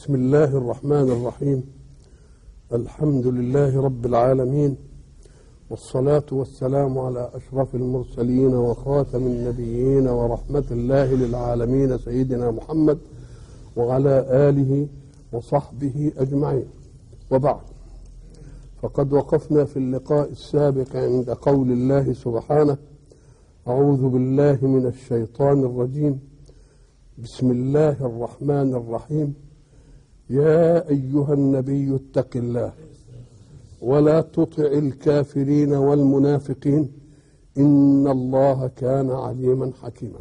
بسم الله الرحمن الرحيم الحمد لله رب العالمين والصلاة والسلام على أشرف المرسلين وخاتم النبيين ورحمة الله للعالمين سيدنا محمد وعلى آله وصحبه أجمعين وبعد فقد وقفنا في اللقاء السابق عند قول الله سبحانه أعوذ بالله من الشيطان الرجيم بسم الله الرحمن الرحيم يا أيها النبي اتق الله ولا تطع الكافرين والمنافقين إن الله كان عليما حكيما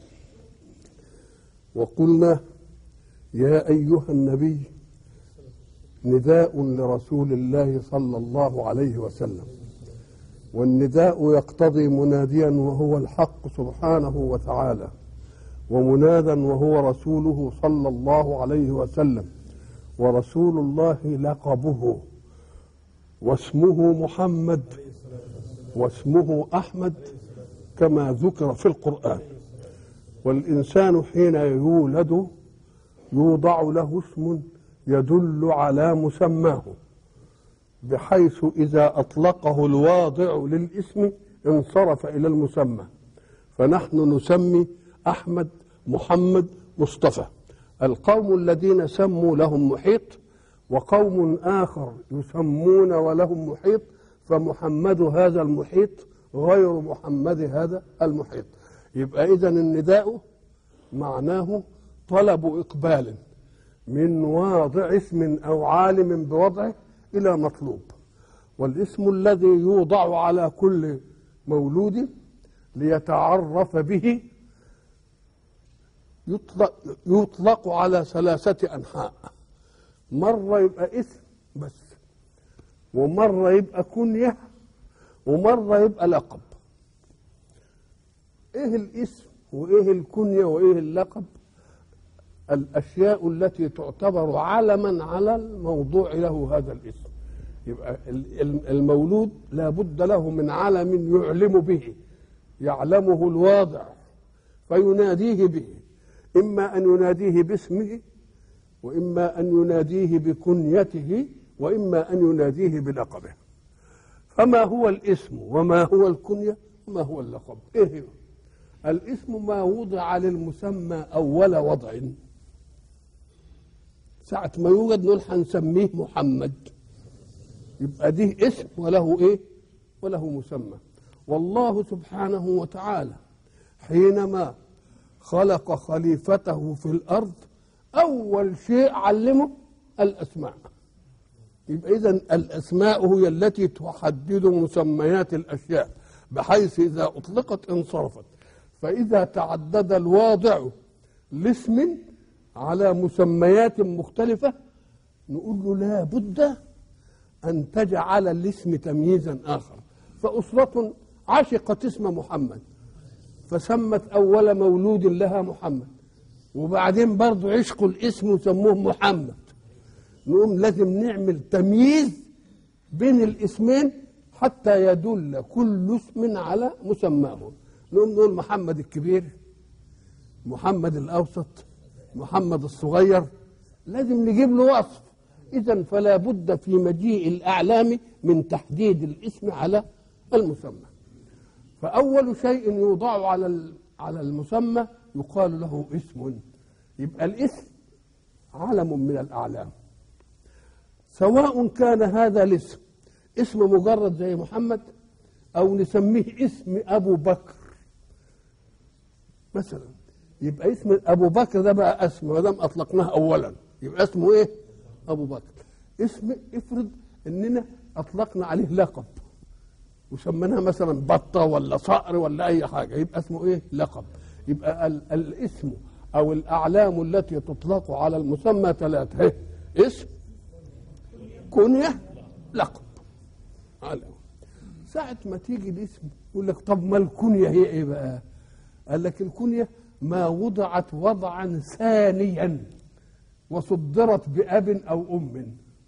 وقلنا يا أيها النبي نداء لرسول الله صلى الله عليه وسلم والنداء يقتضي مناديا وهو الحق سبحانه وتعالى ومنادا وهو رسوله صلى الله عليه وسلم ورسول الله لقبه واسمه محمد واسمه احمد كما ذكر في القران والانسان حين يولد يوضع له اسم يدل على مسماه بحيث اذا اطلقه الواضع للاسم انصرف الى المسمى فنحن نسمي احمد محمد مصطفى القوم الذين سموا لهم محيط وقوم اخر يسمون ولهم محيط فمحمد هذا المحيط غير محمد هذا المحيط يبقى اذا النداء معناه طلب اقبال من واضع اسم او عالم بوضعه الى مطلوب والاسم الذي يوضع على كل مولود ليتعرف به يطلق, يطلق على ثلاثة أنحاء مرة يبقى اسم بس ومرة يبقى كنية ومرة يبقى لقب ايه الاسم وايه الكنية وايه اللقب الاشياء التي تعتبر علما على الموضوع له هذا الاسم يبقى المولود لا بد له من علم يعلم به يعلمه الواضع فيناديه به إما أن يناديه باسمه وإما أن يناديه بكنيته وإما أن يناديه بلقبه فما هو الاسم وما هو الكنية وما هو اللقب إيه هو؟ الاسم ما وضع للمسمى أول وضع ساعة ما يوجد نقول هنسميه محمد يبقى دي اسم وله ايه وله مسمى والله سبحانه وتعالى حينما خلق خليفته في الارض اول شيء علمه الاسماء يبقى اذا الاسماء هي التي تحدد مسميات الاشياء بحيث اذا اطلقت انصرفت فاذا تعدد الواضع لاسم على مسميات مختلفه نقول له لا بد ان تجعل الاسم تمييزا اخر فاسره عشقت اسم محمد فسمت أول مولود لها محمد وبعدين برضه عشقوا الاسم وسموه محمد نقوم لازم نعمل تمييز بين الاسمين حتى يدل كل اسم على مسماه نقوم نقول محمد الكبير محمد الأوسط محمد الصغير لازم نجيب له وصف إذا فلا بد في مجيء الأعلام من تحديد الاسم على المسمى فأول شيء يوضع على على المسمى يقال له اسم يبقى الاسم علم من الأعلام سواء كان هذا الاسم اسم مجرد زي محمد أو نسميه اسم أبو بكر مثلا يبقى اسم أبو بكر ده بقى اسم ما دام أطلقناه أولا يبقى اسمه إيه؟ أبو بكر اسم افرض إننا أطلقنا عليه لقب وسميناها مثلا بطة ولا صقر ولا أي حاجة يبقى اسمه إيه؟ لقب يبقى ال الاسم أو الأعلام التي تطلق على المسمى ثلاثة إيه؟ اسم كنية لقب علم ساعة ما تيجي الاسم يقول لك طب ما الكنية هي إيه بقى؟ قال لك الكنية ما وضعت وضعا ثانيا وصدرت بأب أو أم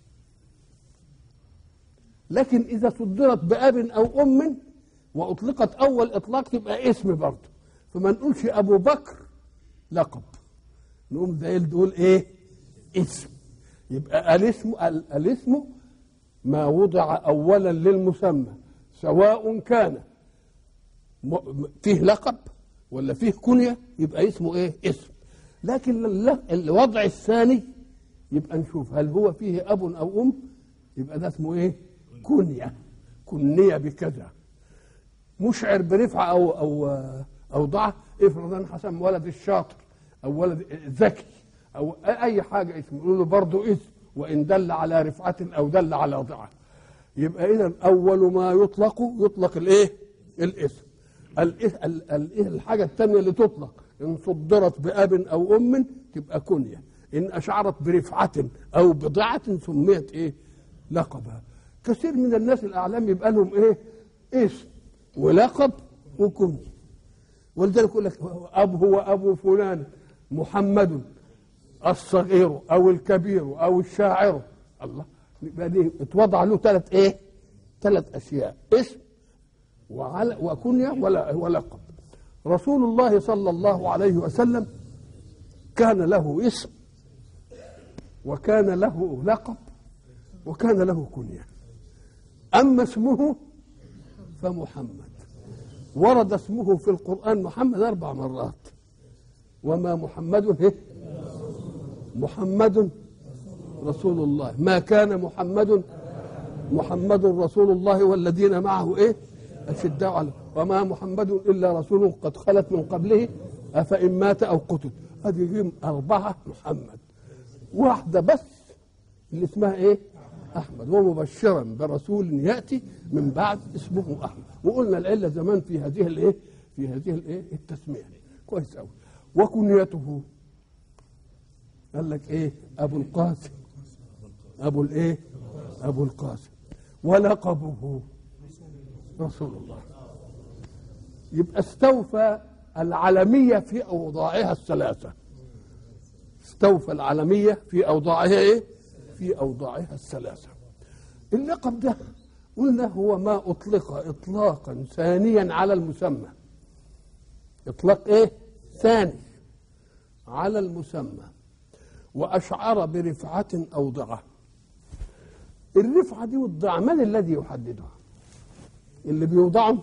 لكن إذا صدرت بأب أو أم وأطلقت أول إطلاق تبقى اسم برضه فما نقولش أبو بكر لقب نقوم ده نقول إيه؟ اسم يبقى الاسم ال- الاسم ما وضع اولا للمسمى سواء كان م- م- فيه لقب ولا فيه كنية يبقى اسمه ايه اسم لكن الل- الوضع الثاني يبقى نشوف هل هو فيه اب او ام يبقى ده اسمه ايه كنية كنية بكذا مشعر برفعة او او او ضعف افرض انا حسن ولد الشاطر او ولد ذكي او اي حاجه اسم يقولوا له برضه اسم وان دل على رفعه او دل على ضعف يبقى اذا اول ما يطلق يطلق الايه الاسم الإيه- ال- ال- الحاجه الثانيه اللي تطلق ان صدرت باب او ام تبقى كنيه ان اشعرت برفعه او بضعه سميت ايه لقبها كثير من الناس الاعلام يبقى لهم ايه اسم ولقب وكنيه ولذلك يقول لك اب هو ابو فلان محمد الصغير او الكبير او الشاعر الله يبقى دي اتوضع له ثلاث ايه؟ ثلاث اشياء اسم وعل وكنيه ولا ولقب رسول الله صلى الله عليه وسلم كان له اسم وكان له لقب وكان له كنيه اما اسمه فمحمد ورد اسمه في القرآن محمد أربع مرات وما محمد إيه؟ محمد رسول الله ما كان محمد محمد رسول الله والذين معه إيه أشداء على وما محمد إلا رسول قد خلت من قبله أفإن مات أو قتل هذه أربعة محمد واحدة بس اللي اسمها إيه أحمد ومبشرا برسول يأتي من بعد اسمه أحمد وقلنا العلة زمان في هذه الإيه في هذه الإيه التسمية كويس أوي وكنيته قال لك إيه أبو القاسم أبو الإيه أبو القاسم ولقبه رسول الله يبقى استوفى العالمية في أوضاعها الثلاثة استوفى العالمية في أوضاعها إيه؟ في أوضاعها الثلاثة اللقب ده قلنا هو ما أطلق إطلاقا ثانيا على المسمى إطلاق إيه؟ ثاني على المسمى وأشعر برفعة أو ضعة الرفعة دي والضعة من الذي يحددها اللي بيوضعهم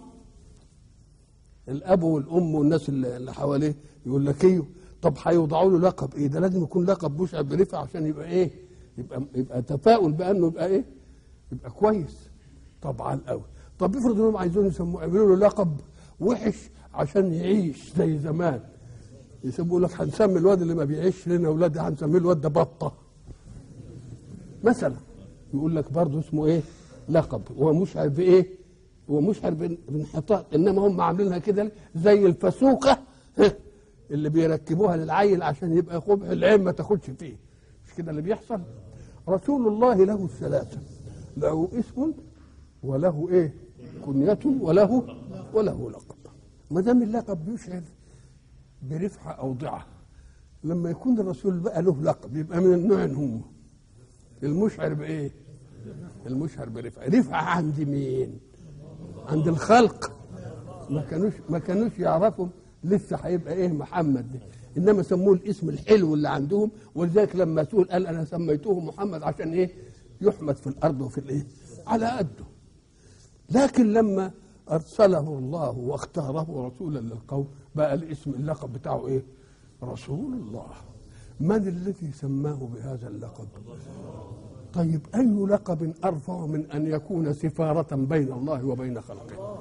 الاب والام والناس اللي اللي حواليه يقول لك ايه طب هيوضعوا له لقب ايه ده لازم يكون لقب مشعر برفع عشان يبقى ايه يبقى يبقى تفاؤل بانه يبقى ايه يبقى كويس طبعا قوي طب افرض انهم عايزين يسموه يعملوا له لقب وحش عشان يعيش زي زمان يسموا لك هنسمي الواد اللي ما بيعيش لنا اولاد هنسميه الواد ده بطه مثلا يقول لك برضه اسمه ايه لقب هو مشعر بايه هو مشعر بان- بانحطاط انما هم عاملينها كده زي الفسوقه اللي بيركبوها للعيل عشان يبقى قبح العين ما تاخدش فيه مش كده اللي بيحصل رسول الله له الثلاثه له اسم وله ايه كنية وله وله لقب ما دام اللقب بيشعر برفعة أو ضعة لما يكون الرسول بقى له لقب يبقى من النوع هم المشعر بإيه؟ المشعر برفعة رفعة عند مين؟ عند الخلق ما كانوش ما كانوش يعرفوا لسه هيبقى ايه محمد ده انما سموه الاسم الحلو اللي عندهم ولذلك لما سئل قال انا سميته محمد عشان ايه يحمد في الارض وفي الايه على قده لكن لما ارسله الله واختاره رسولا للقوم بقى الاسم اللقب بتاعه ايه رسول الله من الذي سماه بهذا اللقب طيب اي لقب ارفع من ان يكون سفاره بين الله وبين خلقه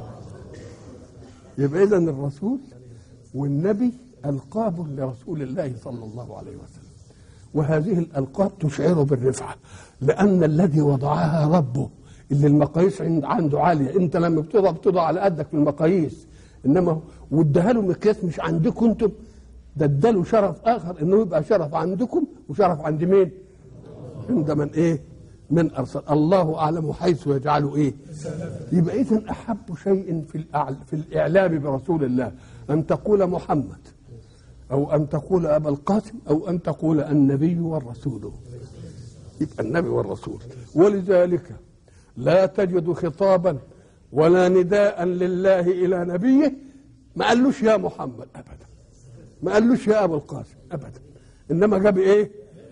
يبقى اذا الرسول والنبي القاب لرسول الله صلى الله عليه وسلم وهذه الالقاب تشعر بالرفعه لان الذي وضعها ربه اللي المقاييس عند عنده عاليه انت لما بتضع بتضع على قدك في المقاييس انما واداها له مقياس مش عندكم انتم ده اداله شرف اخر انه يبقى شرف عندكم وشرف عند مين؟ عند من ايه؟ من ارسل الله اعلم حيث يجعله ايه؟ يبقى اذا احب شيء في الأعل في الاعلام برسول الله ان تقول محمد او ان تقول ابا القاسم او ان تقول النبي والرسول يبقى النبي والرسول ولذلك لا تجد خطابا ولا نداء لله الى نبيه ما قالوش يا محمد ابدا ما قالوش يا ابو القاسم ابدا انما جاب ايه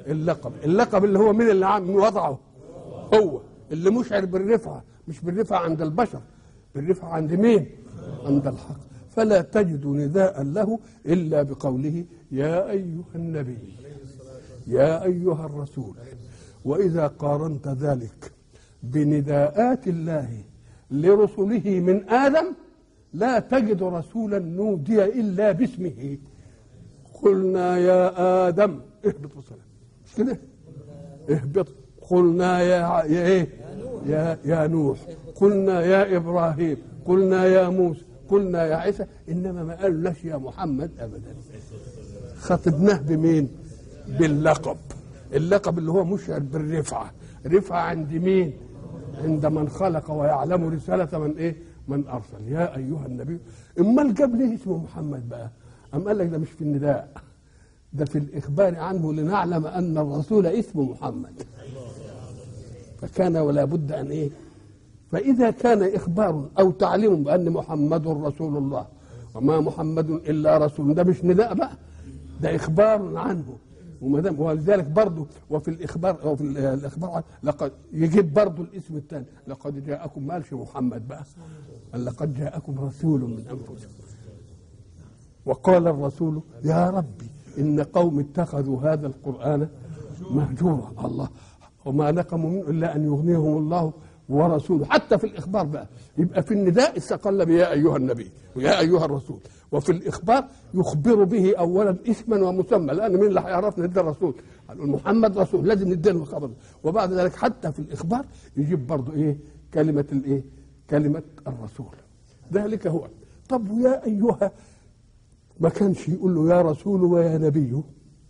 اللقب اللقب اللي هو مين اللي عام وضعه هو اللي مشعر بالرفعة مش بالرفعة عند البشر بالرفعة عند مين عند الحق فلا تجد نداء له إلا بقوله يا أيها النبي يا أيها الرسول وإذا قارنت ذلك بنداءات الله لرسله من آدم لا تجد رسولا نودي إلا باسمه قلنا يا آدم اهبط بسلام مش كده اهبط قلنا يا يا ايه يا يا نوح قلنا يا ابراهيم قلنا يا موسى قلنا يا عيسى انما ما قالناش يا محمد ابدا خاطبناه بمين باللقب اللقب اللي هو مشعر بالرفعه رفعه عند مين عند من خلق ويعلم رساله من ايه من ارسل يا ايها النبي امال جاب ليه اسمه محمد بقى ام قال لك ده مش في النداء ده في الاخبار عنه لنعلم ان الرسول اسمه محمد فكان ولا بد ان ايه فاذا كان اخبار او تعليم بان محمد رسول الله وما محمد الا رسول ده مش نداء بقى ده اخبار عنه وما دام ولذلك برضه وفي الاخبار وفي الاخبار عنه لقد يجيب برضه الاسم الثاني لقد جاءكم ما قالش محمد بقى قال لقد جاءكم رسول من انفسكم وقال الرسول يا ربي ان قوم اتخذوا هذا القران مهجورا الله وما نقموا منه الا ان يغنيهم الله ورسوله حتى في الاخبار بقى يبقى في النداء استقل بيا ايها النبي ويا ايها الرسول وفي الاخبار يخبر به اولا اسما ومسمى لان مين اللي هيعرفنا ندى الرسول هنقول محمد رسول لازم نديله الخبر وبعد ذلك حتى في الاخبار يجيب برضه ايه كلمه الايه كلمه الرسول ذلك هو طب ويا ايها ما كانش يقول له يا رسول ويا نبي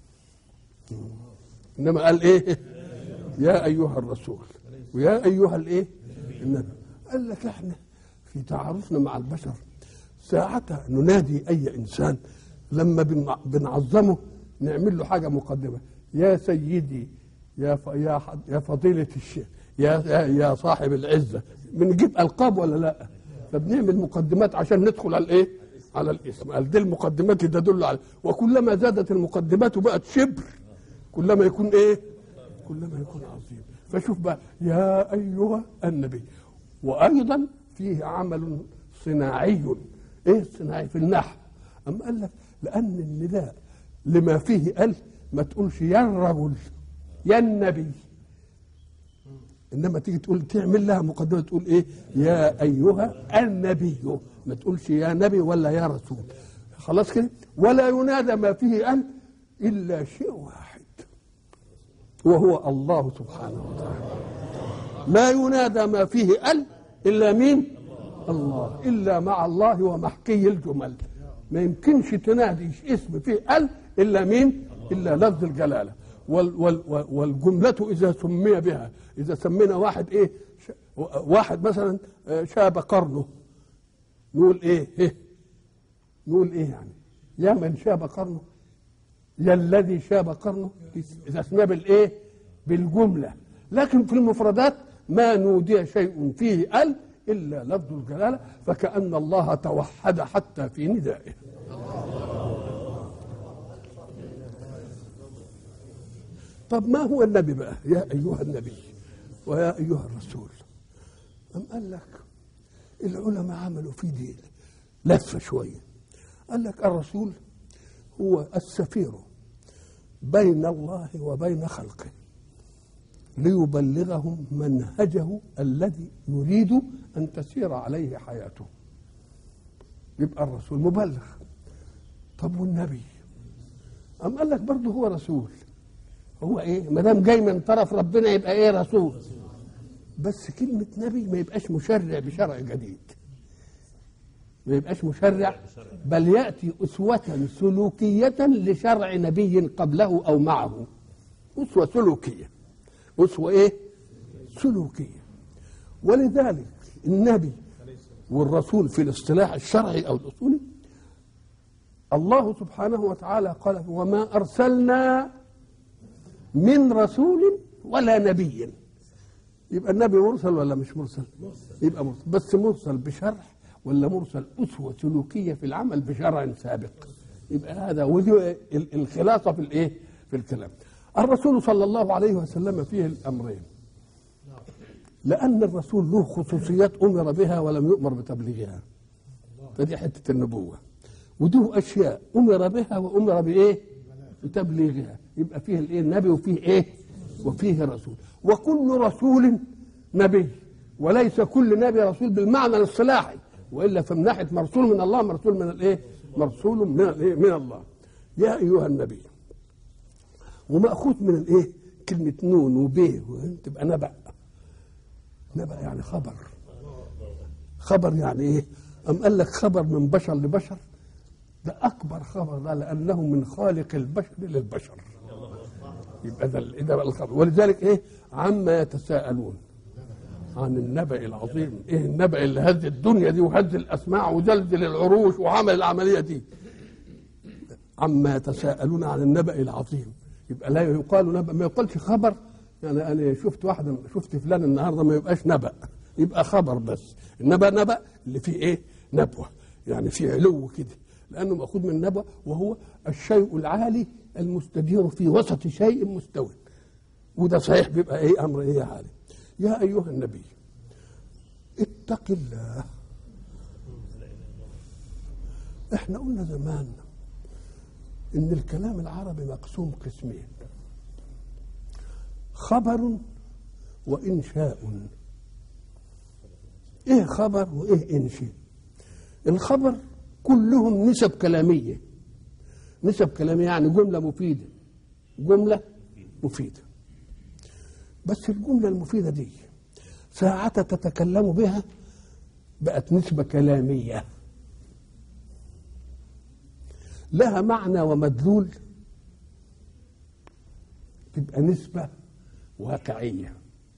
انما قال ايه يا ايها الرسول ويا ايها الايه النبي قال لك احنا في تعارفنا مع البشر ساعتها ننادي اي انسان لما بن- بنعظمه نعمل له حاجه مقدمه يا سيدي يا ف... يا ح... يا فضيله الشيخ يا يا, يا صاحب العزه بنجيب القاب ولا لا فبنعمل مقدمات عشان ندخل على الايه على الاسم قال دي المقدمات اللي تدل على وكلما زادت المقدمات وبقت شبر كلما يكون ايه كلما يكون عظيم فشوف بقى يا ايها النبي وايضا فيه عمل صناعي ايه الصناعي في النحو اما قال لك لان النداء لما فيه قال ما تقولش يا الرجل يا النبي انما تيجي تقول تعمل لها مقدمه تقول ايه يا ايها النبي ما تقولش يا نبي ولا يا رسول خلاص كده ولا ينادى ما فيه ان الا شيء واحد وهو الله سبحانه وتعالى لا ينادى ما فيه ال الا مين الله الا مع الله ومحكي الجمل ما يمكنش تنادي اسم فيه ال الا مين الا لفظ الجلاله وال وال والجمله اذا سمي بها اذا سمينا واحد ايه ش- واحد مثلا آه، شاب قرنه نقول ايه إيه؟ نقول ايه يعني يا من شاب قرنه يا الذي شاب قرنه اذا اسمها بالايه بالجمله لكن في المفردات ما نودي شيء فيه ال الا لفظ الجلاله فكان الله توحد حتى في ندائه طب ما هو النبي بقى يا ايها النبي ويا ايها الرسول أم قال لك العلماء عملوا في دي لفه شويه قال لك الرسول هو السفير بين الله وبين خلقه ليبلغهم منهجه الذي يريد ان تسير عليه حياته يبقى الرسول مبلغ طب والنبي أم قال لك برضه هو رسول هو ايه ما دام جاي من طرف ربنا يبقى ايه رسول بس كلمة نبي ما يبقاش مشرع بشرع جديد ما يبقاش مشرع بل يأتي أسوة سلوكية لشرع نبي قبله أو معه أسوة سلوكية أسوة إيه سلوكية ولذلك النبي والرسول في الاصطلاح الشرعي أو الأصولي الله سبحانه وتعالى قال وما أرسلنا من رسول ولا نبي يبقى النبي مرسل ولا مش مرسل يبقى مرسل بس مرسل بشرع ولا مرسل أسوة سلوكية في العمل بشرع سابق يبقى هذا ودي ال- الخلاصة في الإيه في الكلام الرسول صلى الله عليه وسلم فيه الأمرين لأن الرسول له خصوصيات أمر بها ولم يؤمر بتبليغها فدي حتة النبوة وده أشياء أمر بها وأمر بإيه بتبليغها يبقى فيه الإيه النبي وفيه إيه وفيه رسول وكل رسول نبي وليس كل نبي رسول بالمعنى الاصطلاحي والا فمن ناحيه مرسول من الله مرسول من الايه؟ مرسول من الايه؟ من الله. يا ايها النبي وماخوذ من الايه؟ كلمه نون وب تبقى نبأ. نبأ يعني خبر. خبر يعني ايه؟ أم قال لك خبر من بشر لبشر ده أكبر خبر ده لأنه من خالق البشر للبشر. يبقى ده ده بقى الخبر ولذلك ايه؟ عما يتساءلون. عن النبأ العظيم ايه النبأ اللي هز الدنيا دي وهز الاسماع وزلزل العروش وعمل العمليه دي عما يتساءلون عن النبأ العظيم يبقى لا يقال نبأ ما يقالش خبر يعني انا شفت واحده شفت فلان النهارده ما يبقاش نبأ يبقى خبر بس النبأ نبأ اللي فيه ايه نبوه يعني فيه علو كده لانه ماخوذ من نبأ وهو الشيء العالي المستدير في وسط شيء مستوي وده صحيح بيبقى ايه امر ايه عالي يا أيها النبي اتق الله احنا قلنا زمان ان الكلام العربي مقسوم قسمين خبر وانشاء ايه خبر وايه انشاء الخبر كلهم نسب كلاميه نسب كلاميه يعني جمله مفيده جمله مفيده بس الجملة المفيدة دي ساعة تتكلم بها بقت نسبة كلامية لها معنى ومدلول تبقى نسبة واقعية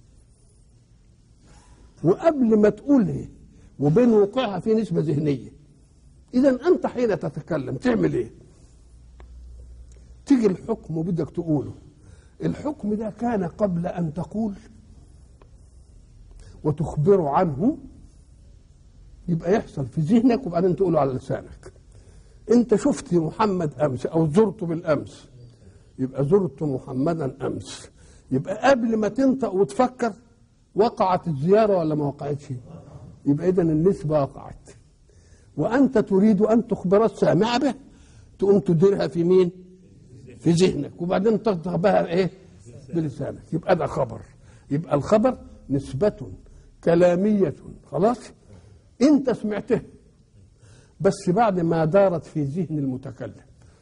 وقبل ما تقولها وبين وقوعها في نسبة ذهنية إذا أنت حين تتكلم تعمل إيه؟ تيجي الحكم وبدك تقوله الحكم ده كان قبل أن تقول وتخبر عنه يبقى يحصل في ذهنك وبعدين تقوله على لسانك انت شفت محمد امس او زرته بالامس يبقى زرت محمدا امس يبقى قبل ما تنطق وتفكر وقعت الزياره ولا ما وقعتش يبقى اذا النسبه وقعت وانت تريد ان تخبر السامع به تقوم تديرها في مين في ذهنك وبعدين تنطق بها ايه بلسانك يبقى ده خبر يبقى الخبر نسبة كلامية خلاص انت سمعته بس بعد ما دارت في ذهن المتكلم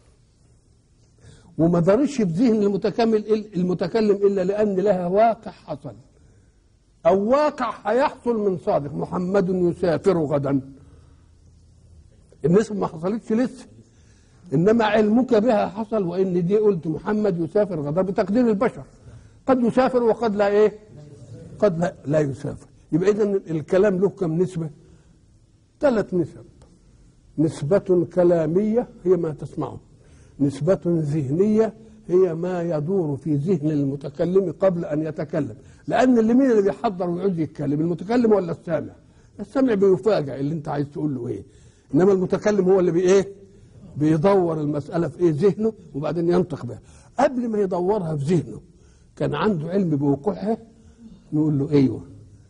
وما دارش في ذهن المتكلم المتكلم الا لان لها واقع حصل او واقع هيحصل من صادق محمد يسافر غدا النسبة ما حصلتش لسه انما علمك بها حصل وان دي قلت محمد يسافر غدا بتقدير البشر قد يسافر وقد لا ايه قد لا, لا يسافر يبقى اذا الكلام له كم نسبه ثلاث نسب نسبة كلامية هي ما تسمعه نسبة ذهنية هي ما يدور في ذهن المتكلم قبل أن يتكلم لأن اللي مين اللي بيحضر ويعود يتكلم المتكلم ولا السامع السامع بيفاجئ اللي انت عايز تقول له ايه انما المتكلم هو اللي بايه بيدور المسألة في ايه ذهنه وبعدين ينطق بها قبل ما يدورها في ذهنه كان عنده علم بوقوعها نقول له ايوه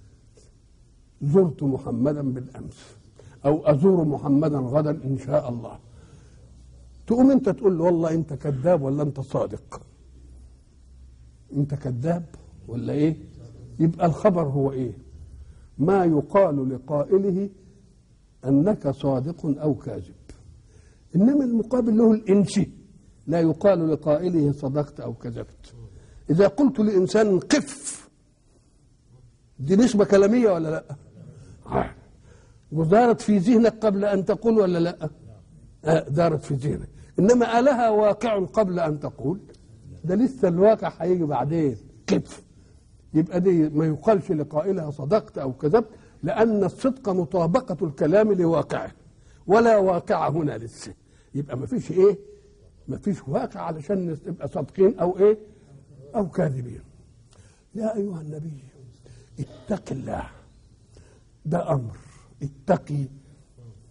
زرت محمدا بالامس او ازور محمدا غدا ان شاء الله تقوم انت تقول له والله انت كذاب ولا انت صادق انت كذاب ولا ايه يبقى الخبر هو ايه ما يقال لقائله انك صادق او كاذب انما المقابل له الانشي لا يقال لقائله صدقت او كذبت اذا قلت لانسان قف دي نسبه كلاميه ولا لا آه. ودارت في ذهنك قبل ان تقول ولا لا آه دارت في ذهنك انما الها واقع قبل ان تقول ده لسه الواقع هيجي بعدين قف يبقى دي ما يقالش لقائلها صدقت او كذبت لان الصدق مطابقه الكلام لواقعه ولا واقع هنا لسه يبقى ما فيش ايه ما فيش واقع علشان نبقى صادقين او ايه او كاذبين يا ايها النبي اتق الله ده امر اتقي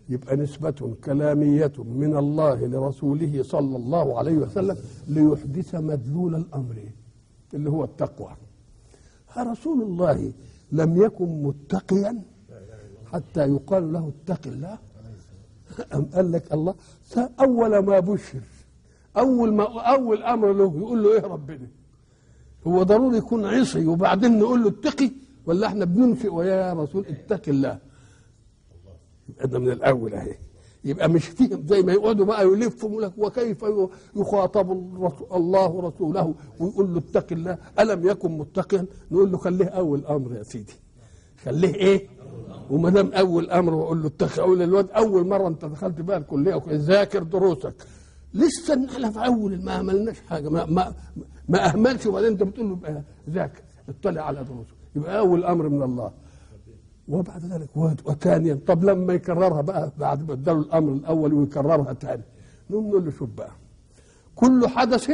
يبقى نسبة كلامية من الله لرسوله صلى الله عليه وسلم ليحدث مدلول الأمر اللي هو التقوى رسول الله لم يكن متقيا حتى يقال له اتق الله أم قال لك الله أول ما بشر أول ما أول أمر له يقول له إيه ربنا هو ضروري يكون عصي وبعدين نقول له اتقي ولا احنا بننفق ويا رسول اتق الله يبقى ده من الاول اهي يبقى مش فيهم زي ما يقعدوا بقى يلفوا لك وكيف يخاطب الله ورسوله ويقول له اتق الله الم يكن متقيا نقول له خليه اول امر يا سيدي خليه ايه وما دام اول امر واقول له اتق اقول للواد اول مره انت دخلت بقى الكليه ذاكر دروسك لسه احنا في اول ما عملناش حاجه ما ما, ما اهملش وبعدين انت بتقول له ذاكر اطلع على دروسك يبقى اول امر من الله وبعد ذلك وثانيا طب لما يكررها بقى بعد ما اداله الامر الاول ويكررها ثاني نقوم نقول له شوف بقى كل حدث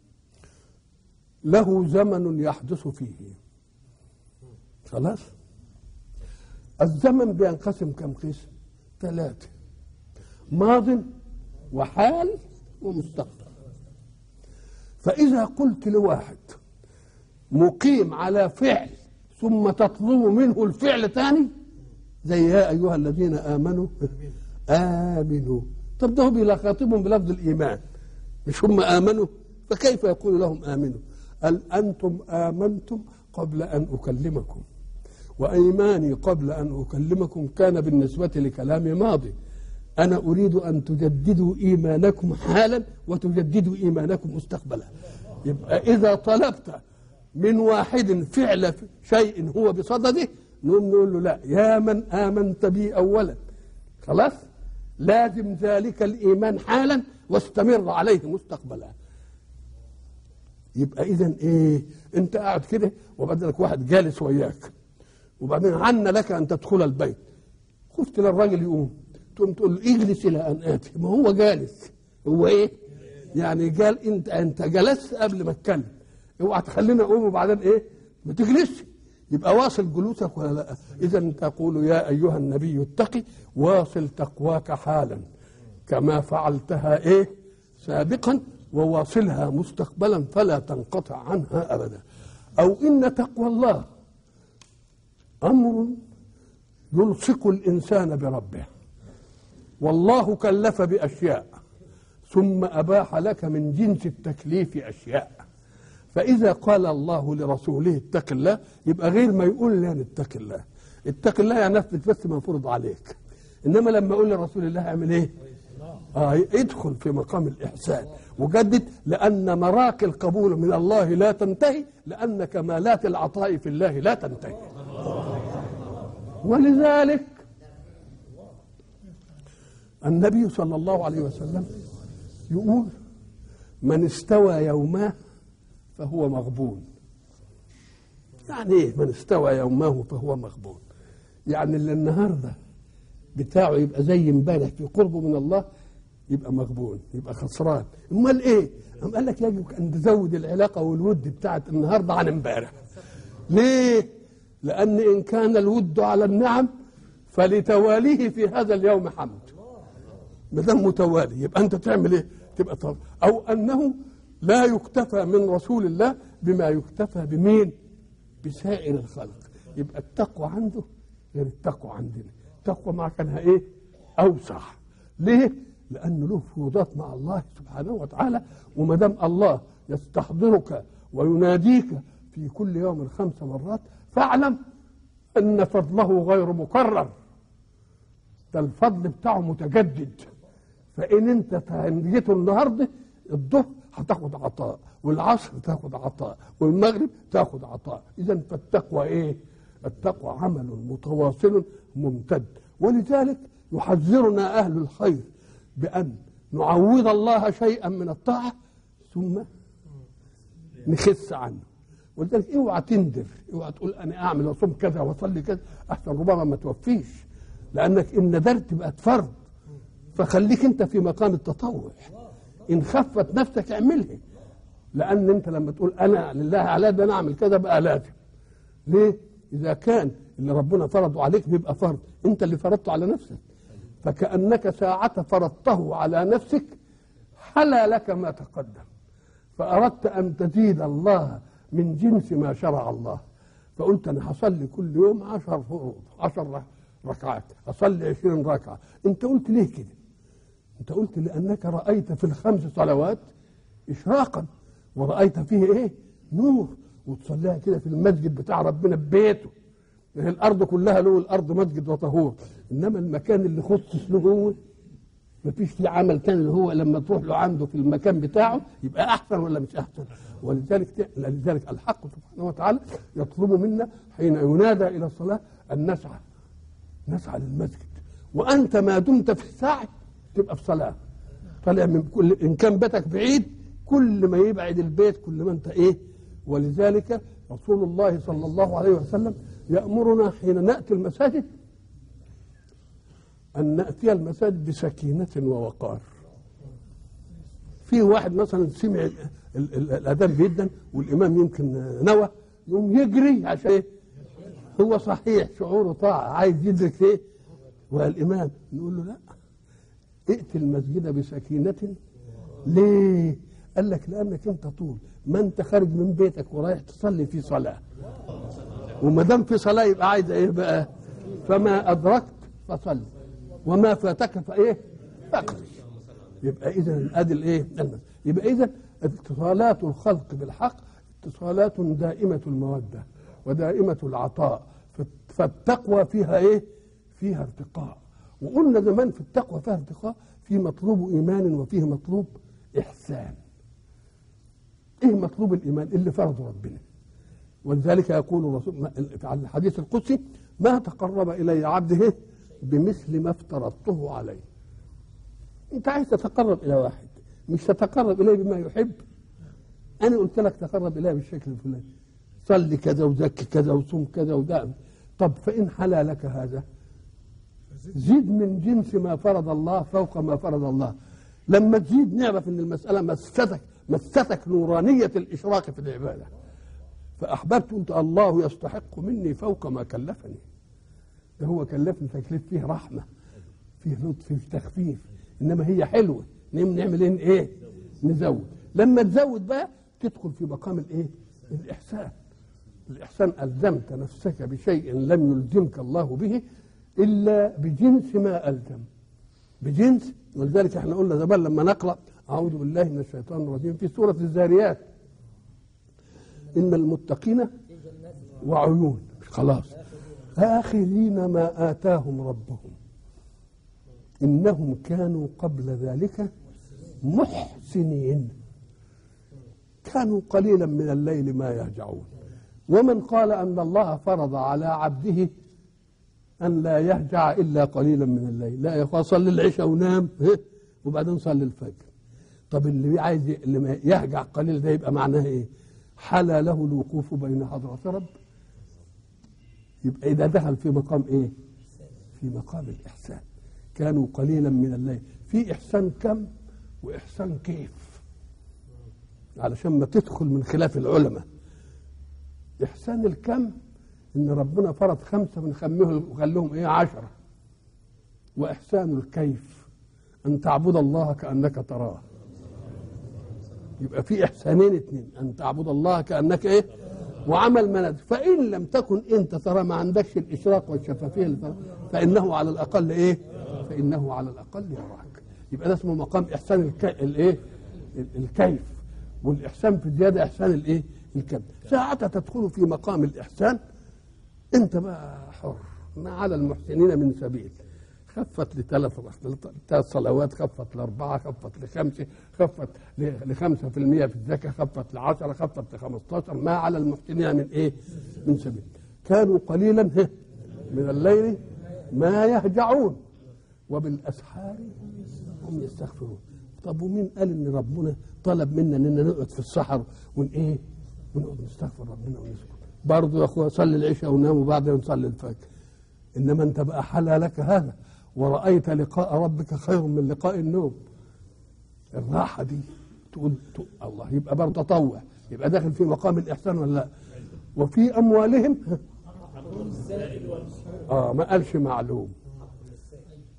له زمن يحدث فيه خلاص الزمن بينقسم كم قسم ثلاثة ماض وحال ومستقبل فإذا قلت لواحد مقيم على فعل ثم تطلب منه الفعل ثاني زي يا أيها الذين آمنوا آمنوا طب ده هو بيخاطبهم بلفظ الإيمان مش هم آمنوا فكيف يقول لهم آمنوا قال أنتم آمنتم قبل أن أكلمكم وإيماني قبل أن أكلمكم كان بالنسبة لكلامي ماضي أنا أريد أن تجددوا إيمانكم حالا وتجددوا إيمانكم مستقبلا يبقى إذا طلبت من واحد فعل شيء هو بصدده نقوم نقول له لا يا من آمنت بي أولا خلاص لازم ذلك الإيمان حالا واستمر عليه مستقبلا يبقى إذا إيه أنت قاعد كده وبعدين واحد جالس وياك وبعدين عن لك أن تدخل البيت خفت للراجل يقوم تقوم تقول له اجلس الى ان اتي ما هو جالس هو ايه يعني قال انت انت جلست قبل ما اتكلم اوعى تخليني اقوم وبعدين ايه ما تجلسش يبقى واصل جلوسك ولا لا اذا تقول يا ايها النبي اتقي واصل تقواك حالا كما فعلتها ايه سابقا وواصلها مستقبلا فلا تنقطع عنها ابدا او ان تقوى الله امر يلصق الانسان بربه والله كلف باشياء ثم اباح لك من جنس التكليف اشياء فاذا قال الله لرسوله اتق الله يبقى غير ما يقول يعني اتق الله اتق الله يعني نفذ بس ما فرض عليك انما لما اقول لرسول الله اعمل ايه آه ادخل في مقام الاحسان وجدد لان مراك القبول من الله لا تنتهي لان كمالات العطاء في الله لا تنتهي ولذلك النبي صلى الله عليه وسلم يقول من استوى يوماه فهو مغبون يعني ايه من استوى يومه فهو مغبون يعني اللي النهارده بتاعه يبقى زي امبارح في قربه من الله يبقى مغبون يبقى خسران امال ايه أم قال لك يجب ان تزود العلاقه والود بتاعت النهارده عن امبارح ليه لان ان كان الود على النعم فلتواليه في هذا اليوم حمد ما دام متوالي يبقى انت تعمل ايه تبقى طب او انه لا يكتفى من رسول الله بما يكتفى بمين بسائر الخلق يبقى التقوى عنده غير التقوى عندنا التقوى مع كانها ايه اوسع ليه لانه له فروضات مع الله سبحانه وتعالى وما دام الله يستحضرك ويناديك في كل يوم خمس مرات فاعلم ان فضله غير مكرر ده الفضل بتاعه متجدد فان انت جيت النهارده الظهر هتاخد عطاء والعصر تاخد عطاء والمغرب تاخد عطاء اذا فالتقوى ايه التقوى عمل متواصل ممتد ولذلك يحذرنا اهل الخير بان نعوض الله شيئا من الطاعه ثم نخس عنه ولذلك اوعى تندر اوعى تقول انا اعمل واصوم كذا واصلي كذا احسن ربما ما توفيش لانك ان ندرت بقت فرض فخليك انت في مقام التطوع ان خفت نفسك اعملها لان انت لما تقول انا لله على ده انا اعمل كذا بقى لازم ليه اذا كان اللي ربنا فرضه عليك بيبقى فرض انت اللي فرضته على نفسك فكأنك ساعة فرضته على نفسك حلا لك ما تقدم فأردت أن تزيد الله من جنس ما شرع الله فقلت أنا هصلي كل يوم عشر فروض عشر ركعات أصلي عشرين ركعة أنت قلت ليه كده أنت قلت لأنك رأيت في الخمس صلوات إشراقا ورأيت فيه إيه نور وتصليها كده في المسجد بتاع ربنا ببيته يعني الأرض كلها له الأرض مسجد وطهور إنما المكان اللي خصص له هو مفيش فيه عمل تاني اللي هو لما تروح له عنده في المكان بتاعه يبقى احسن ولا مش احسن ولذلك لذلك الحق سبحانه وتعالى يطلب منا حين ينادى الى الصلاه ان نسعى نسعى للمسجد وانت ما دمت في السعي تبقى في صلاه طالع من كل ان كان بيتك بعيد كل ما يبعد البيت كل ما انت ايه ولذلك رسول الله صلى الله عليه وسلم يامرنا حين ناتي المساجد أن نأتي المساجد بسكينة ووقار في واحد مثلا سمع ال- ال- ال- الأذان جدا والإمام يمكن نوى يقوم يجري عشان إيه؟ هو صحيح شعوره طاعة عايز يدرك إيه والإمام نقول له لا ائت المسجد بسكينة ليه؟ قال لك لأنك أنت طول ما أنت خارج من بيتك ورايح تصلي في صلاة وما دام في صلاة يبقى عايز إيه بقى؟ فما أدركت فصلي وما فاتك فايه فاقضي يبقى اذا ادي الايه المس- يبقى اذا اتصالات الخلق بالحق اتصالات دائمه الموده ودائمه العطاء فالت- فالتقوى فيها ايه فيها ارتقاء وقلنا زمان في التقوى فيها ارتقاء في مطلوب ايمان وفيه مطلوب احسان ايه مطلوب الايمان اللي فرضه ربنا ولذلك يقول الرسول ما- في الحديث القدسي ما تقرب الي عبده بمثل ما افترضته عليه انت عايز تتقرب الى واحد مش تتقرب اليه بما يحب انا قلت لك تقرب اليه بالشكل الفلاني صلي كذا وزكي كذا وصوم كذا ودام طب فان حلا لك هذا زيد من جنس ما فرض الله فوق ما فرض الله لما تزيد نعرف ان المساله مستك مستك نورانيه الاشراق في العباده فاحببت انت الله يستحق مني فوق ما كلفني ده هو كلفني تكليف فيه رحمه فيه لطف فيه تخفيف انما هي حلوه نعم نعمل ايه ايه نزود لما تزود بقى تدخل في مقام الايه الاحسان الاحسان الزمت نفسك بشيء لم يلزمك الله به الا بجنس ما الزم بجنس ولذلك احنا قلنا زمان لما نقرا اعوذ بالله من الشيطان الرجيم في سوره الزاريات ان المتقين وعيون خلاص آخذين ما آتاهم ربهم إنهم كانوا قبل ذلك محسنين كانوا قليلا من الليل ما يهجعون ومن قال أن الله فرض على عبده أن لا يهجع إلا قليلا من الليل لا يا أخوان صلي العشاء ونام ها، وبعدين صلي الفجر طب اللي عايز ي- اللي ما يهجع قليل ده يبقى معناه ايه حلا له الوقوف بين حضرة رب يبقى إذا دخل في مقام إيه؟ في مقام الإحسان كانوا قليلا من الليل في إحسان كم وإحسان كيف علشان ما تدخل من خلاف العلماء إحسان الكم إن ربنا فرض خمسة من خمه وخلهم إيه عشرة وإحسان الكيف أن تعبد الله كأنك تراه يبقى في إحسانين اتنين أن تعبد الله كأنك إيه وعمل مناد فإن لم تكن أنت ترى ما عندكش الإشراق والشفافية اللي ترى فإنه على الأقل إيه فإنه على الأقل يراك يبقى ده اسمه مقام إحسان الكي... الإيه ال- الكيف والإحسان في الزيادة إحسان الإيه الكم ساعة تدخل في مقام الإحسان أنت بقى حر ما على المحسنين من سبيل خفت لثلاث ثلاث صلوات خفت لأربعة خفت لخمسة خفت ل- لخمسة في المية في الزكاة خفت لعشرة خفت لخمستاشر ما على المحسنين من إيه من سبيل كانوا قليلا ه- من الليل ما يهجعون وبالأسحار هم يستغفرون طب ومين قال ان ربنا طلب منا اننا نقعد في الصحر ون ايه ونقعد نستغفر ربنا ونسكت برضه يا اخويا صلي العشاء ونام وبعدين نصلي الفجر انما انت بقى حلا لك هذا ورأيت لقاء ربك خير من لقاء النوم الراحة دي تقول, تقول الله يبقى برضه تطوع يبقى داخل في مقام الإحسان ولا لا وفي أموالهم اه ما قالش معلوم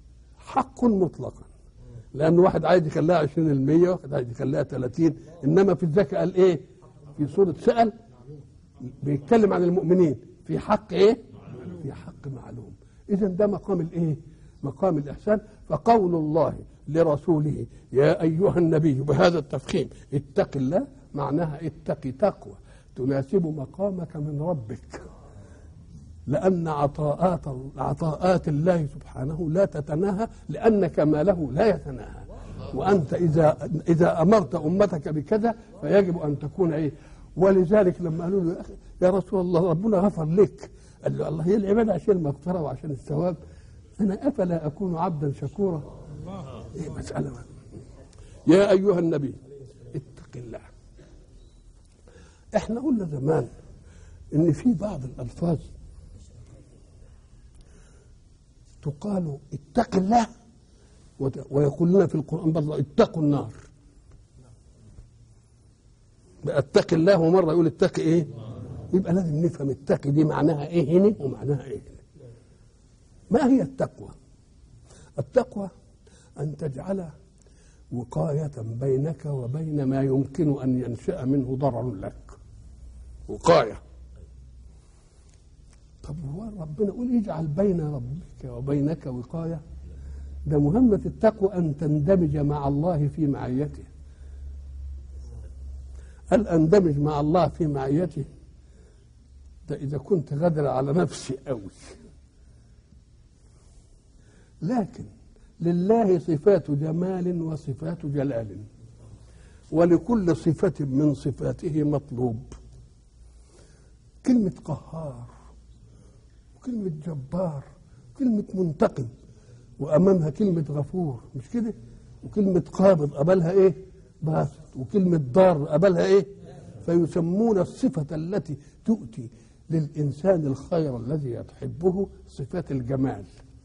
حق مطلقا لأن واحد عايز يخليها 20 المية واحد عايز يخليها 30 إنما في الزكاة قال إيه في سورة سأل بيتكلم عن المؤمنين في حق إيه في حق معلوم إذا ده مقام الإيه مقام الإحسان فقول الله لرسوله يا أيها النبي بهذا التفخيم اتق الله معناها اتق تقوى تناسب مقامك من ربك لأن عطاءات عطاءات الله سبحانه لا تتناهى لأن كماله لا يتناهى وأنت إذا إذا أمرت أمتك بكذا فيجب أن تكون إيه ولذلك لما قالوا له يا أخي يا رسول الله ربنا غفر لك قال له الله هي العبادة عشان المغفرة وعشان الثواب أنا أفلا أكون عبدا شكورا إيه مسألة يا أيها النبي اتق الله احنا قلنا زمان ان في بعض الالفاظ تقال اتق الله وت- ويقول لنا في القران برضه اتقوا النار بقى اتق الله ومره يقول اتقي ايه يبقى لازم نفهم اتقي دي معناها ايه هنا ومعناها ايه هنا ما هي التقوى التقوى ان تجعل وقايه بينك وبين ما يمكن ان ينشا منه ضرر لك وقايه طب هو ربنا يقول اجعل بين ربك وبينك وقايه ده مهمة التقوى أن تندمج مع الله في معيته هل أندمج مع الله في معيته ده إذا كنت غادر على نفسي أوي لكن لله صفات جمال وصفات جلال ولكل صفة من صفاته مطلوب كلمة قهار وكلمة جبار كلمة منتقم وأمامها كلمة غفور مش كده وكلمة قابض قبلها إيه باسط وكلمة ضار قبلها إيه فيسمون الصفة التي تؤتي للإنسان الخير الذي يحبه صفات الجمال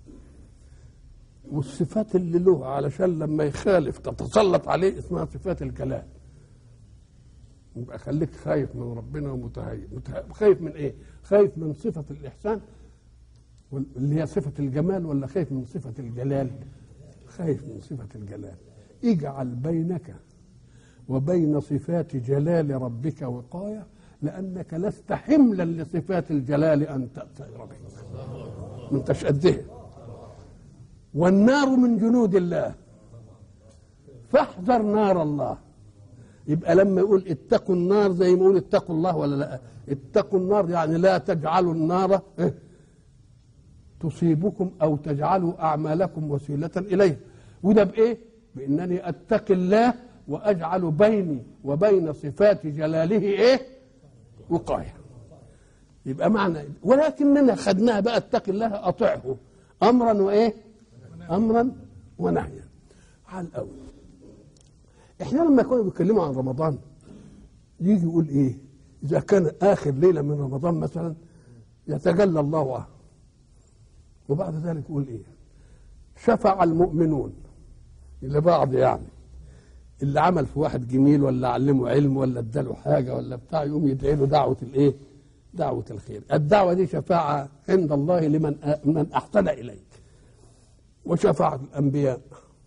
والصفات اللي له علشان لما يخالف تتسلط عليه اسمها صفات الجلال يبقى خليك خايف من ربنا ومتهيئ متهيئ- خايف من ايه خايف من صفة الإحسان وال- اللي هي صفة الجمال ولا خايف من صفة الجلال خايف من صفة الجلال اجعل بينك وبين صفات جلال ربك وقاية لأنك لست حملا لصفات الجلال أن تأثر بك ما انتش قدها والنار من جنود الله فاحذر نار الله يبقى لما يقول اتقوا النار زي ما يقول اتقوا الله ولا لا اتقوا النار يعني لا تجعلوا النار إيه؟ تصيبكم او تجعلوا اعمالكم وسيله اليه وده بايه بانني اتقي الله واجعل بيني وبين صفات جلاله ايه وقايه يبقى معنى ولكننا خدناها بقى اتقي الله اطعه امرا وايه امرا ونهيا على الاول احنا لما كنا بنتكلموا عن رمضان يجي يقول ايه اذا كان اخر ليله من رمضان مثلا يتجلى الله عنه وبعد ذلك يقول ايه شفع المؤمنون لبعض يعني اللي عمل في واحد جميل ولا علمه علم ولا اداله حاجه ولا بتاع يقوم يدعي له دعوه الايه؟ دعوه الخير. الدعوه دي شفاعه عند الله لمن من احسن اليك. وشفعت الانبياء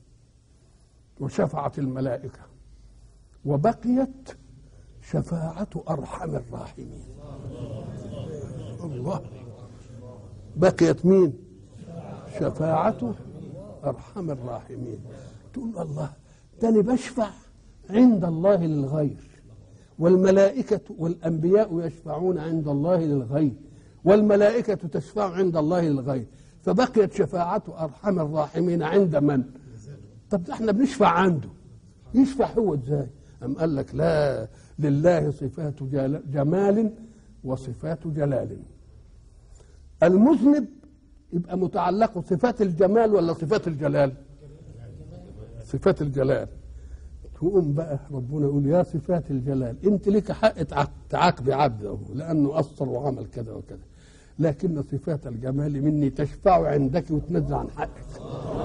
وشفعت الملائكه وبقيت شفاعه ارحم الراحمين. الله بقيت مين؟ شفاعة أرحم الراحمين تقول الله ده أنا بشفع عند الله للغير والملائكة والأنبياء يشفعون عند الله للغير والملائكة تشفع عند الله للغير فبقيت شفاعة أرحم الراحمين عند من؟ طب ده احنا بنشفع عنده يشفع هو ازاي؟ أم قال لك لا لله صفات جل- جمال وصفات جلال المذنب يبقى متعلق صفات الجمال ولا صفات الجلال صفات الجلال تقوم بقى ربنا يقول يا صفات الجلال انت لك حق تعاق- تعاقبي عبده لانه قصر وعمل كذا وكذا لكن صفات الجمال مني تشفع عندك وتنزع عن حقك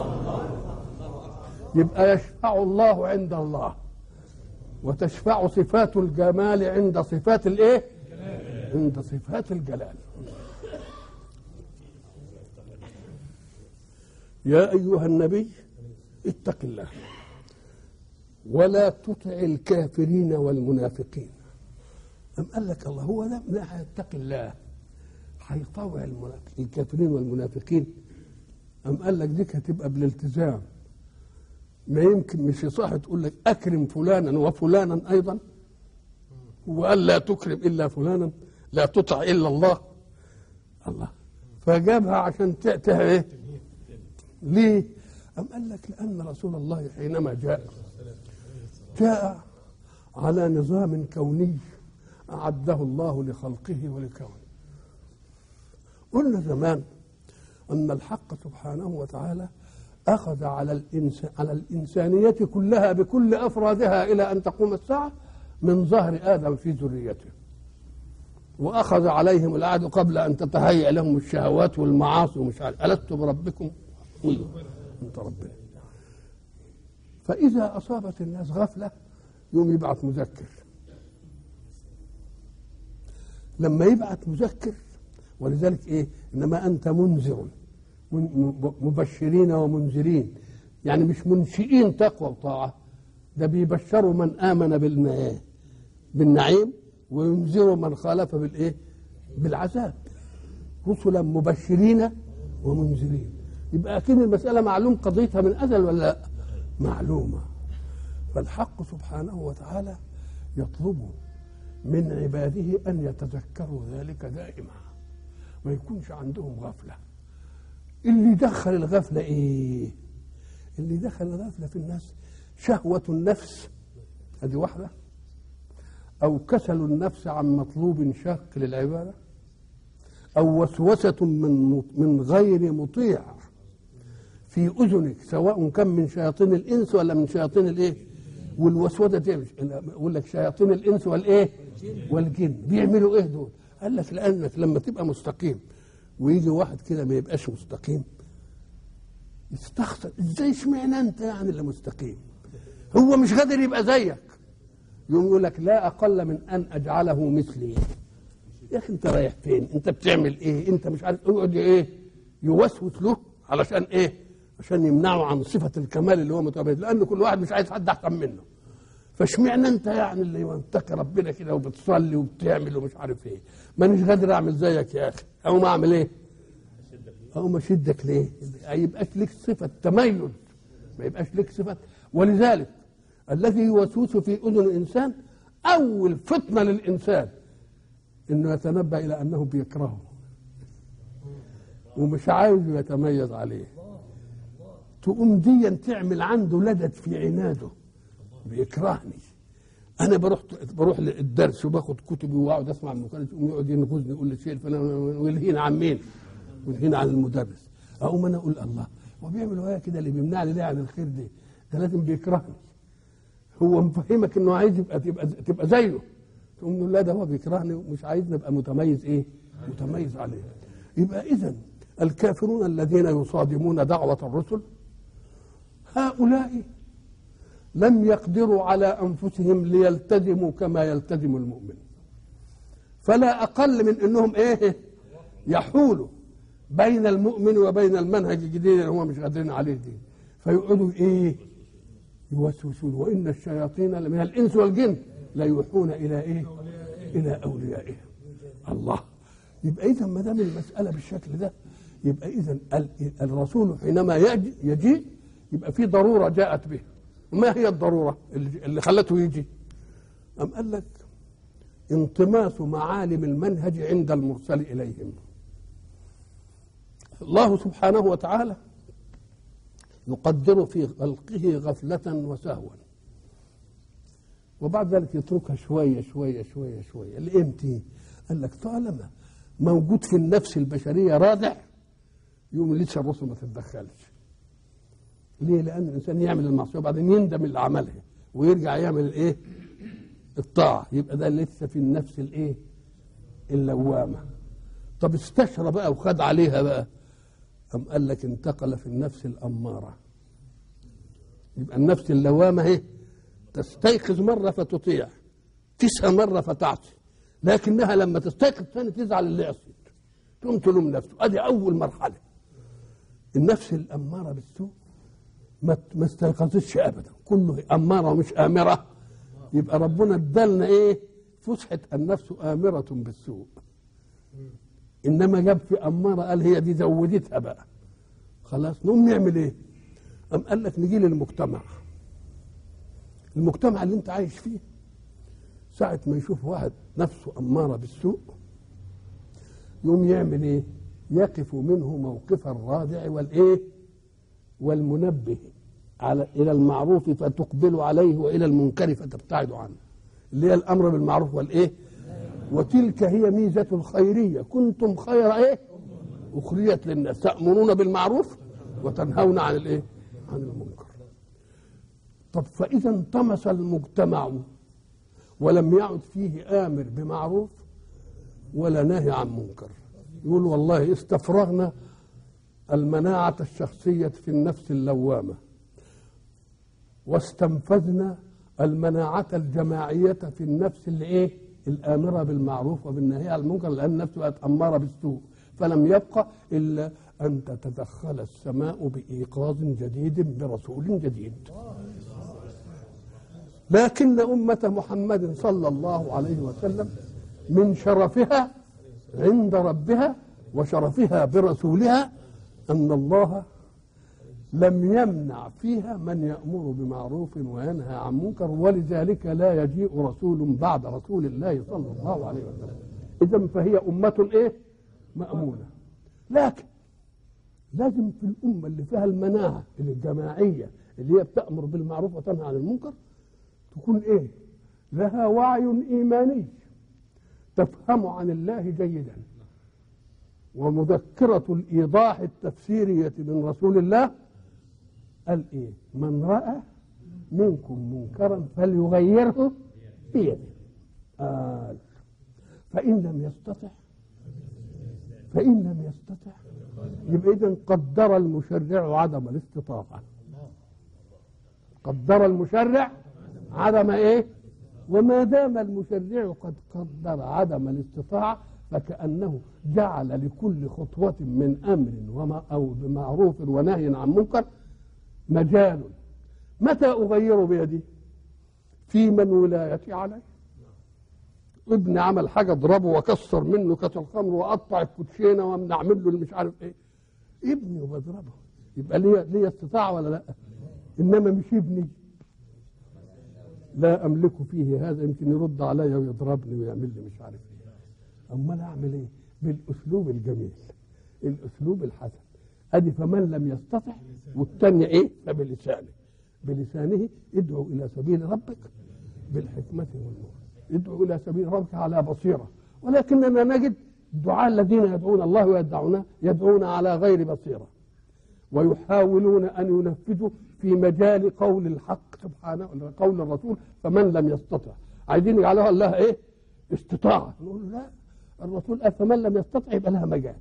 يبقى يشفع الله عند الله وتشفع صفات الجمال عند صفات الايه عند صفات الجلال يا أيها النبي اتق الله ولا تطع الكافرين والمنافقين أم قال لك الله هو ده لا هيتقي الله هيطوع المنافق- الكافرين والمنافقين أم قال لك ديك هتبقى بالالتزام ما يمكن مش صح تقول لك أكرم فلانا وفلانا أيضا وقال لا تكرم إلا فلانا لا تطع إلا الله الله فجابها عشان تأتيها إيه ليه أم قال لك لأن رسول الله حينما جاء جاء على نظام كوني أعده الله لخلقه ولكونه قلنا زمان أن الحق سبحانه وتعالى أخذ على الإنسان على الإنسانية كلها بكل أفرادها إلى أن تقوم الساعة من ظهر آدم في ذريته وأخذ عليهم العهد قبل أن تتهيأ لهم الشهوات والمعاصي ومش عارف ألست بربكم؟ قلوا أنت ربنا فإذا أصابت الناس غفلة يوم يبعث مذكر لما يبعث مذكر ولذلك ايه انما انت منذر من- مبشرين ومنذرين يعني مش منشئين تقوى وطاعه ده بيبشروا من امن بالم- بالنعيم وينذروا من خالف بالايه بالعذاب رسلا مبشرين ومنذرين يبقى اكيد المساله معلوم قضيتها من ازل ولا لا معلومه فالحق سبحانه وتعالى يطلب من عباده ان يتذكروا ذلك دائما ما يكونش عندهم غفله اللي دخل الغفله ايه اللي دخل الغفله في الناس شهوه النفس هذه واحده او كسل النفس عن مطلوب شاق للعباده او وسوسه من من غير مطيع في اذنك سواء كان من شياطين الانس ولا من شياطين الايه والوسوسه دي مش يقول لك شياطين الانس والايه والجن بيعملوا ايه دول قال لك لانك لما تبقى مستقيم ويجي واحد كده ما يبقاش مستقيم يستخسر ازاي اشمعنى انت يعني اللي مستقيم هو مش قادر يبقى زيك يقوم يقول لك لا اقل من ان اجعله مثلي يا اخي انت رايح فين انت بتعمل ايه انت مش عارف يقعد ايه يوسوس له علشان ايه عشان يمنعه عن صفه الكمال اللي هو متابع لان كل واحد مش عايز حد احسن منه فاشمعنى انت يعني اللي ينتقي ربنا كده وبتصلي وبتعمل ومش عارف ايه مانيش قادر اعمل زيك يا اخي او ما اعمل ايه او ما اشدك ليه ما يبقاش لك صفه تميز ما يبقاش لك صفه ولذلك الذي يوسوس في اذن الانسان اول فتنه للانسان انه يتنبه الى انه بيكرهه ومش عايز يتميز عليه تقوم ديا تعمل عنده لدد في عناده بيكرهني انا بروح بروح للدرس وباخد كتبي واقعد اسمع المكالمه يقوم يقعد ينقذني يقول لي شيء الفلاني ويلهينا عن مين؟ ويلهينا عن المدرس اقوم انا اقول الله هو بيعمل هو كده اللي بيمنعني ليه عن الخير ده؟ ده لازم بيكرهني هو مفهمك انه عايز يبقى تبقى تبقى زيه تقوم تقول لا ده هو بيكرهني ومش عايزني ابقى متميز ايه؟ متميز عليه يبقى اذا الكافرون الذين يصادمون دعوه الرسل هؤلاء لم يقدروا على انفسهم ليلتزموا كما يلتزم المؤمن فلا اقل من انهم ايه يحولوا بين المؤمن وبين المنهج الجديد اللي هم مش قادرين عليه دي فيقعدوا ايه يوسوسون وان الشياطين من الانس والجن لا يوحون الى ايه الى اوليائهم الله يبقى اذا ما دام المساله بالشكل ده يبقى اذا الرسول حينما يجي يجيء يبقى في ضروره جاءت به ما هي الضروره اللي اللي خلته يجي ام قال لك انطماس معالم المنهج عند المرسل اليهم الله سبحانه وتعالى يقدر في خلقه غفلة وسهوا وبعد ذلك يتركها شوية شوية شوية شوية لإمتى؟ قال لك طالما موجود في النفس البشرية رادع يوم لسه الرسل ما تتدخلش ليه؟ لأن الإنسان يعمل المعصية وبعدين يندم اللي عملها ويرجع يعمل الإيه؟ الطاعة يبقى ده لسه في النفس الإيه؟ اللوامة طب استشرى بقى وخد عليها بقى أم قال لك انتقل في النفس الأمارة يبقى النفس اللوامة اهي تستيقظ مرة فتطيع تسعى مرة فتعصي لكنها لما تستيقظ ثاني تزعل اللي عصيت تقوم تلوم نفسه ادي أول مرحلة النفس الاماره بالسوء ما ما استيقظتش ابدا كله اماره ومش امره يبقى ربنا ادالنا ايه فسحه النفس امره بالسوء انما جاب في اماره قال هي دي زودتها بقى خلاص نقوم نعمل ايه أم قال لك نجي للمجتمع المجتمع اللي انت عايش فيه ساعة ما يشوف واحد نفسه أمارة بالسوء يقوم يعمل ايه يقف منه موقف الرادع والايه والمنبه على الى المعروف فتقبل عليه والى المنكر فتبتعد عنه اللي هي الامر بالمعروف والايه وتلك هي ميزه الخيريه كنتم خير ايه اخرجت للناس تامرون بالمعروف وتنهون عن الايه عن المنكر طب فاذا انطمس المجتمع ولم يعد فيه امر بمعروف ولا ناهي عن منكر يقول والله استفرغنا المناعة الشخصية في النفس اللوامة واستنفذنا المناعة الجماعية في النفس اللي ايه الآمرة بالمعروف وبالنهي عن المنكر لأن النفس بقت أمارة بالسوء فلم يبقى إلا أن تتدخل السماء بإيقاظ جديد برسول جديد لكن أمة محمد صلى الله عليه وسلم من شرفها عند ربها وشرفها برسولها أن الله لم يمنع فيها من يأمر بمعروف وينهى عن منكر ولذلك لا يجيء رسول بعد رسول الله صلى الله عليه وسلم إذا فهي أمة إيه مأمونة لكن لازم في الأمة اللي فيها المناعة الجماعية اللي هي بتأمر بالمعروف وتنهى عن المنكر تكون إيه لها وعي إيماني تفهم عن الله جيدا ومذكرة الإيضاح التفسيرية من رسول الله قال إيه من رأى منكم منكرا فليغيره بيده قال فإن لم يستطع فإن لم يستطع يبقى إذا قدر المشرع عدم الاستطاعة قدر المشرع عدم إيه وما دام المشرع قد قدر عدم الاستطاعة فكأنه جعل لكل خطوة من أمر وما أو بمعروف ونهي عن منكر مجال متى أغير بيدي في من ولايتي عليه ابني عمل حاجة اضربه واكسر منه كاس الخمر واقطع الكوتشينه ونعمل له اللي مش عارف ايه ابني وبضربه يبقى ليه ليه استطاعه ولا لا انما مش ابني لا املك فيه هذا يمكن يرد عليا ويضربني ويعمل لي مش عارف ايه امال اعمل ايه بالاسلوب الجميل الاسلوب الحسن ادي فمن لم يستطع والثانيه ايه فبلسانه بلسانه ادعو الى سبيل ربك بالحكمه والنور ادعو الى سبيل ربك على بصيره ولكننا نجد الدعاء الذين يدعون الله ويدعون يدعون على غير بصيره ويحاولون ان ينفذوا في مجال قول الحق سبحانه قول الرسول فمن لم يستطع عايزين يجعلوها الله ايه استطاعه نقول لا الرسول قال فمن لم يستطع يبقى لها مجال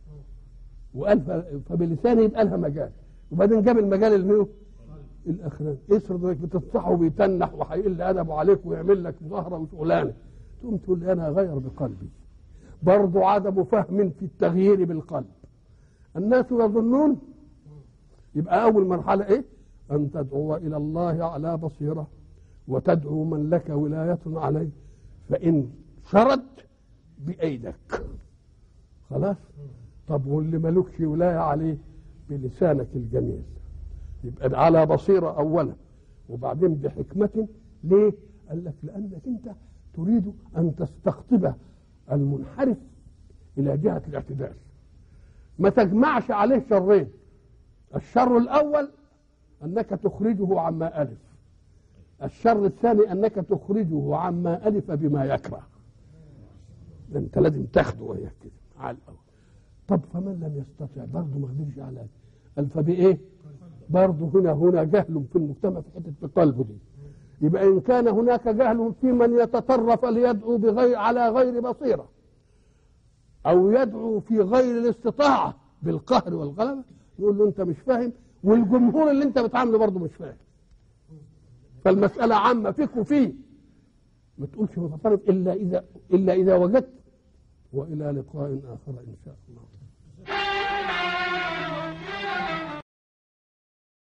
وقال فبلسانه يبقى لها مجال وبعدين جاب المجال اللي الاخراني افرض انك بتنصحه وبيتنح وهيقل ادبه عليك ويعمل لك ظهره وشغلانه تقوم تقول لي انا اغير بقلبي برضه عدم فهم في التغيير بالقلب الناس يظنون يبقى اول مرحله ايه ان تدعو الى الله على بصيره وتدعو من لك ولايه عليه فان شرد بايدك خلاص طب واللي ملوكش ولايه عليه بلسانك الجميل يبقى على بصيرة أولا وبعدين بحكمة ليه؟ قال لك لأنك أنت تريد أن تستقطب المنحرف إلى جهة الاعتدال ما تجمعش عليه شرين الشر الأول أنك تخرجه عما ألف الشر الثاني أنك تخرجه عما ألف بما يكره أنت لازم تاخده وياك كده على الأول طب فمن لم يستطع برضه ما قدرش على قال فبإيه؟ برضه هنا هنا جهل في المجتمع في حته في قلبه دي يبقى ان كان هناك جهل في من يتطرف ليدعو بغير على غير بصيره او يدعو في غير الاستطاعه بالقهر والغلبه يقول له انت مش فاهم والجمهور اللي انت بتعامله برضه مش فاهم فالمساله عامه فيك وفيه ما تقولش متطرف الا اذا الا اذا وجدت والى لقاء اخر ان شاء الله